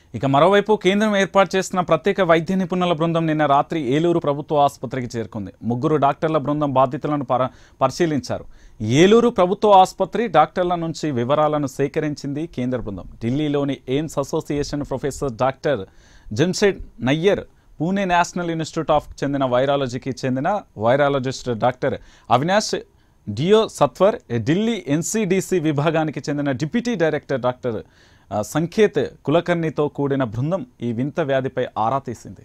ఇక మరోవైపు కేంద్రం ఏర్పాటు చేసిన ప్రత్యేక వైద్య నిపుణుల బృందం నిన్న రాత్రి ఏలూరు ప్రభుత్వ ఆసుపత్రికి చేరుకుంది ముగ్గురు డాక్టర్ల బృందం బాధితులను పర పరిశీలించారు ఏలూరు ప్రభుత్వ ఆసుపత్రి డాక్టర్ల నుంచి వివరాలను సేకరించింది కేంద్ర బృందం ఢిల్లీలోని AIIMS association professor doctor Jamshed Nayyar Pune national institute of చెందిన వైరాలజీకి చెందిన virologist doctor Avinash Deoshatwar Delhi NCDC విభాగానికి చెందిన డిప్యూటీ డైరెక్టర్ డాక్టర్ ఆ, సంకేత్ కులకర్ణితో కూడిన బృందం ఈ వింత వ్యాధిపై ఆరా తీసింది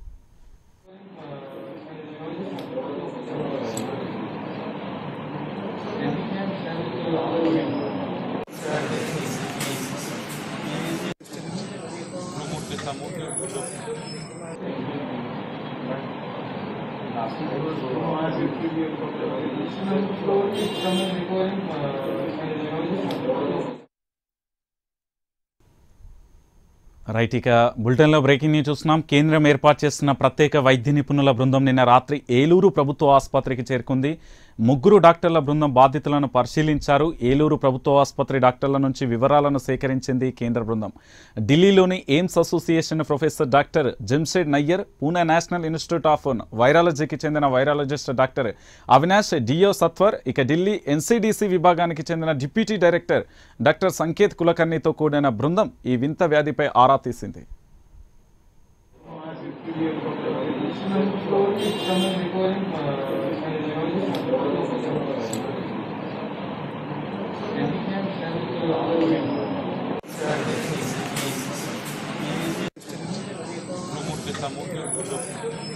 రైట్ ఇక బులెటిన్లో బ్రేకింగ్ న్యూస్ చూస్తున్నాం కేంద్రం ఏర్పాటు చేస్తున్న ప్రత్యేక వైద్య నిపుణుల బృందం నిన్న రాత్రి ఏలూరు ప్రభుత్వ ఆసుపత్రికి చేరుకుంది ముగ్గురు డాక్టర్ల బృందం బాధితులను పరిశీలించారు ఏలూరు ప్రభుత్వ ఆసుపత్రి డాక్టర్ల నుంచి వివరాలను సేకరించింది కేంద్ర బృందం ఢిల్లీలోని AIIMS association professor doctor Jamshed Nayyar Pune national institute of వైరాలజీకి చెందిన virologist doctor Avinash Deoshatwar ఇక ఢిల్లీ ఎన్సీడీసీ విభాగానికి చెందిన డిప్యూటీ డైరెక్టర్ డాక్టర్ సంకేత్ కులకర్ణితో కూడిన బృందం ఈ వింత వ్యాధిపై ఆరా తీసింది Promote the